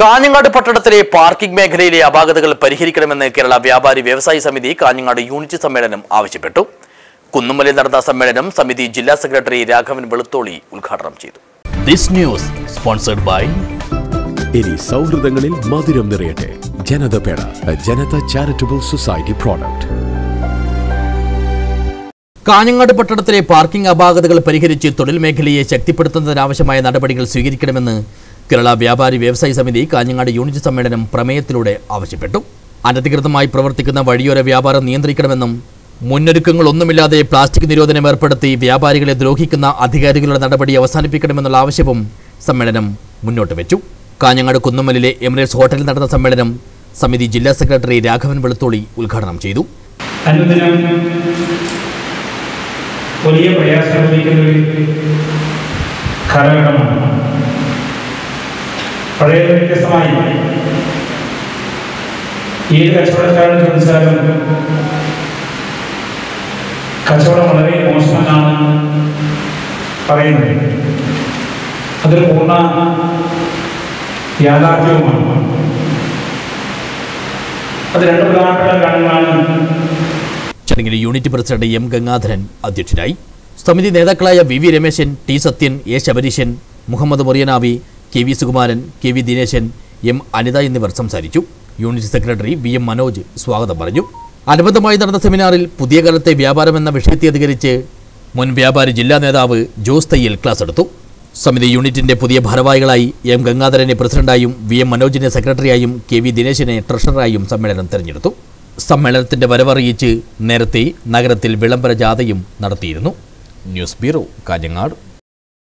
കാഞ്ഞങ്ങാട് പട്ടണത്തിലെ പാർക്കിംഗ് മേഖലയിലെ അപാകതകൾ പരിഹരിക്കണമെന്ന് കേരള വ്യാപാരി വ്യവസായി സമിതി കാഞ്ഞങ്ങാട് യൂണിറ്റ് സമ്മേളനം ആവശ്യപ്പെട്ടു കുന്നുമ്മലിൽ നടന്ന സമ്മേളനം സമിതി ജില്ലാ സെക്രട്ടറി രാഘവൻ വെളുത്തോളി ഉദ്ഘാടനം ചെയ്തു This news sponsored by ഇനി സൗഹൃദങ്ങളിൽ മധുരം നിറയട്ടെ ജനത പേട Janata charitable society product Kanhangad പട്ടണത്തിലെ പാർക്കിംഗ് അപാകതകൾ പരിഹരിച്ച് തൊഴിൽ മേഖലയെ ശക്തിപ്പെടുത്തുന്നതിനാവശ്യമായ നടപടികൾ സ്വീകരിക്കണമെന്ന് കേരള വ്യാപാരി വ്യവസായി സമിതി കാഞ്ഞങ്ങാട് യൂണിറ്റ് സമ്മേളനം പ്രമേയത്തിലൂടെ ആവശ്യപ്പെട്ടു അനധികൃതമായി പ്രവർത്തിക്കുന്ന വഴിയോര വ്യാപാരം നിയന്ത്രിക്കണമെന്നും മുന്നൊരുക്കങ്ങളൊന്നുമില്ലാതെ പ്ലാസ്റ്റിക് നിരോധനം ഏർപ്പെടുത്തി വ്യാപാരികളെ ദ്രോഹിക്കുന്ന അധികാരികളുടെ നടപടി അവസാനിപ്പിക്കണമെന്നുള്ള ആവശ്യവും സമ്മേളനം മുന്നോട്ട് വെച്ചു കാഞ്ഞങ്ങാട് കുന്നമ്മലിലെ എമിറേറ്റ്സ് ഹോട്ടലിൽ നടന്ന സമ്മേളനം സമിതി ജില്ലാ സെക്രട്ടറി രാഘവൻ വെളുത്തോളി ഉദ്ഘാടനം ചെയ്തു അനുദിനം വലിയ പ്രയാസം അനുഭവിക്കുന്ന ഒരു കാലഘട്ടമാണ് പഴയ വ്യത്യസ്തമായി ഏത് കച്ചവടക്കാരനെ ചോദിച്ചാലും കച്ചവടം വളരെ മോശമെന്നാണ് പറയുന്നത് അതൊരു പൂർണ്ണ യാഥാർത്ഥ്യവുമാണ് അത് രണ്ട് പ്രധാനപ്പെട്ട കാര്യങ്ങളാണ് ചടങ്ങിൽ യൂണിറ്റ് പ്രസിഡന്റ് എം ഗംഗാധരൻ അധ്യക്ഷനായി സമിതി നേതാക്കളായ V V Rameshan T Sathyan A Sabareeshan Muhammad Muriyanavi K V Sukumaran K V Dineshan M Anitha എന്നിവർ സംസാരിച്ചു unit secretary V M Manoj സ്വാഗതം പറഞ്ഞു അനുബന്ധമായി നടന്ന സെമിനാറിൽ പുതിയ കാലത്തെ വ്യാപാരം എന്ന വിഷയത്തെ അധികരിച്ച് മുൻ വ്യാപാരി ജില്ലാ നേതാവ് ജോസ് തയ്യൽ ക്ലാസ് എടുത്തു സമിതി യൂണിറ്റിന്റെ പുതിയ ഭാരവാഹികളായി എം ഗംഗാധരനെ പ്രസിഡന്റായും വി എം മനോജിനെ സെക്രട്ടറിയായും കെ വി ദിനേശിനെ ട്രഷററായും സമ്മേളനം തെരഞ്ഞെടുത്തു സമ്മേളനത്തിന്റെ വരവറിയിച്ച് നേരത്തെ നഗരത്തിൽ വിളംബര ജാഥയും നടത്തിയിരുന്നു ന്യൂസ് ബ്യൂറോ കാഞ്ഞങ്ങാട്